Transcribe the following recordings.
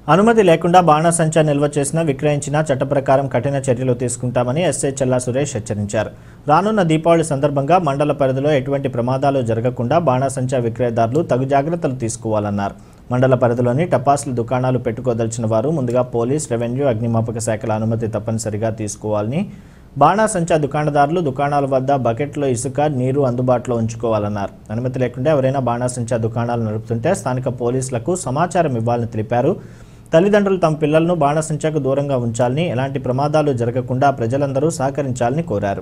అనుమతి లేకుండా బాణాసంచా నిల్వ చేసిన విక్రయించిన చట్ట ప్రకారం కఠిన చర్యలు తీసుకుంటామని ఎస్ఐ చల్లా సురేష్ హెచ్చరించారు రానున్న దీపావళి సందర్భంగా మండల పరిధిలో ఎటువంటి ప్రమాదాలు జరగకుండా బాణాసంచా విక్రయదారులు తగు జాగ్రత్తలు తీసుకోవాలన్నారు మండల పరిధిలోని టపాసులు దుకాణాలు పెట్టుకోదలిచిన వారు ముందుగా పోలీస్ రెవెన్యూ అగ్నిమాపక శాఖల అనుమతి తప్పనిసరిగా తీసుకోవాలని బాణాసంచా దుకాణదారులు దుకాణాల వద్ద బకెట్లో ఇసుక నీరు అందుబాటులో ఉంచుకోవాలన్నారు అనుమతి లేకుండా ఎవరైనా బాణాసంచా దుకాణాలు నడుపుతుంటే స్థానిక పోలీసులకు సమాచారం ఇవ్వాలని తెలిపారు తల్లిదండ్రులు తమ పిల్లలను బాణాసంచాకు దూరంగా ఉంచాలని ఎలాంటి ప్రమాదాలు జరగకుండా ప్రజలందరూ సహకరించాలని కోరారు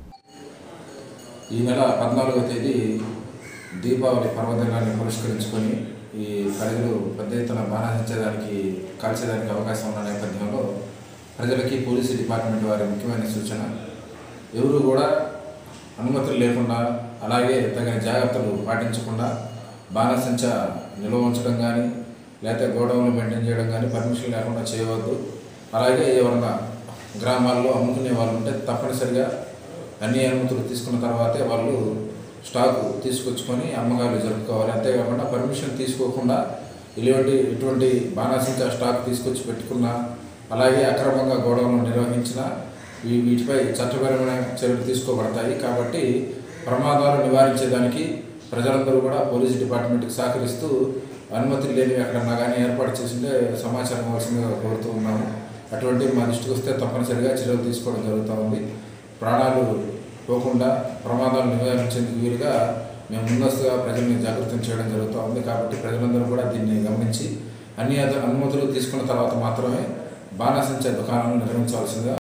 ఈ నెల పద్నాలుగవ తేదీ దీపావళి పర్వదినాన్ని పురస్కరించుకొని ఈ ప్రజలు పెద్ద ఎత్తున బాణాసించడానికి కాల్చేదానికి అవకాశం ఉన్న నేపథ్యంలో ప్రజలకి పోలీసు డిపార్ట్మెంట్ వారి ముఖ్యమైన సూచన ఎవరు కూడా అనుమతులు లేకుండా అలాగే తగిన జాగ్రత్తలు పాటించకుండా బాణాసంచ నిల్వ ఉంచడం కానీ లేకపోతే గోడౌన్లు మెయింటైన్ చేయడం కానీ పర్మిషన్ లేకుండా చేయవద్దు అలాగే ఎవరన్నా గ్రామాల్లో అమ్ముకునే వాళ్ళు ఉంటే తప్పనిసరిగా అన్ని అనుమతులు తీసుకున్న తర్వాతే వాళ్ళు స్టాక్ తీసుకొచ్చుకొని అమ్మకాలు జరుపుకోవాలి అంతేకాకుండా పర్మిషన్ తీసుకోకుండా ఇటువంటి ఇటువంటి బాణాసించ స్టాక్ తీసుకొచ్చి పెట్టుకున్న అలాగే అక్రమంగా గోడౌన్లు నిర్వహించిన వీ- వీటిపై చట్టపరమైన చర్యలు తీసుకోబడతాయి కాబట్టి ప్రమాదాలు నివారించేదానికి ప్రజలందరూ కూడా పోలీస్ డిపార్ట్మెంట్కి సహకరిస్తూ అనుమతులు లేనివి ఎక్కడన్నా కానీ ఏర్పాటు చేసింటే సమాచారం ఇవ్వాల్సిందిగా కోరుతూ ఉన్నాము అటువంటి మా దృష్టికి వస్తే తప్పనిసరిగా చర్యలు తీసుకోవడం జరుగుతూ ఉంది ప్రాణాలు పోకుండా ప్రమాదాలు నివారించేందుకు వీలుగా మేము ముందస్తుగా ప్రజల్ని జాగృతం చేయడం జరుగుతూ ఉంది కాబట్టి ప్రజలందరూ కూడా దీన్ని గమనించి అన్ని అద- అనుమతులు తీసుకున్న తర్వాత మాత్రమే బాణాసంచా దుకాణాలను నిర్వహించవలసిందిగా